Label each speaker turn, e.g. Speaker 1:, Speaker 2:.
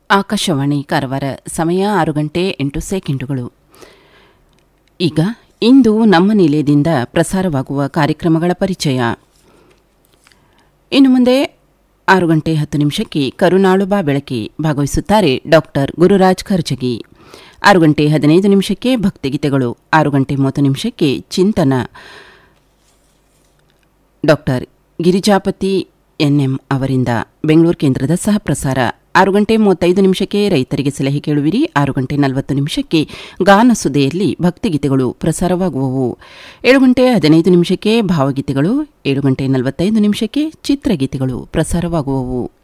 Speaker 1: ಆಕಾಶವಾಣಿ ಕಾರವಾರ ಸಮಯ ಆರು ಗಂಟೆ ಎಂಟು ಸೆಕೆಂಡುಗಳು ಈಗ ಇಂದು ನಮ್ಮ ನಿಲಯದಿಂದ ಪ್ರಸಾರವಾಗುವ ಕಾರ್ಯಕ್ರಮಗಳ ಪರಿಚಯ ಇನ್ನು ಮುಂದೆ ಆರು ಗಂಟೆ ಹತ್ತು ನಿಮಿಷಕ್ಕೆ ಕರುನಾಳು ಬಾ ಬೆಳಕಿ ಭಾಗವಹಿಸುತ್ತಾರೆ ಡಾಕ್ಟರ್ ಗುರುರಾಜ್ ಖರ್ಜಗಿ ಆರು ಗಂಟೆ ಹದಿನೈದು ನಿಮಿಷಕ್ಕೆ ಭಕ್ತಿಗೀತೆಗಳು ಆರು ಗಂಟೆ ಮೂವತ್ತು ನಿಮಿಷಕ್ಕೆ ಚಿಂತನ ಡಾಕ್ಟರ್ ಗಿರಿಜಾಪತಿ ಎನ್ಎಂ ಅವರಿಂದ ಬೆಂಗಳೂರು ಕೇಂದ್ರದ ಸಹ ಪ್ರಸಾರ ಆರು ಗಂಟೆ ಮೂವತ್ತೈದು ನಿಮಿಷಕ್ಕೆ ರೈತರಿಗೆ ಸಲಹೆ ಕೇಳುವಿರಿ ಆರು ಗಂಟೆ ನಲವತ್ತು ನಿಮಿಷಕ್ಕೆ ಗಾನಸುದೆಯಲ್ಲಿ ಭಕ್ತಿಗೀತೆಗಳು ಪ್ರಸಾರವಾಗುವವು ಏಳು ಗಂಟೆ ಹದಿನೈದು ನಿಮಿಷಕ್ಕೆ ಭಾವಗೀತೆಗಳು ಏಳು ಗಂಟೆ ನಲವತ್ತೈದು ನಿಮಿಷಕ್ಕೆ ಚಿತ್ರಗೀತೆಗಳು ಪ್ರಸಾರವಾಗುವವು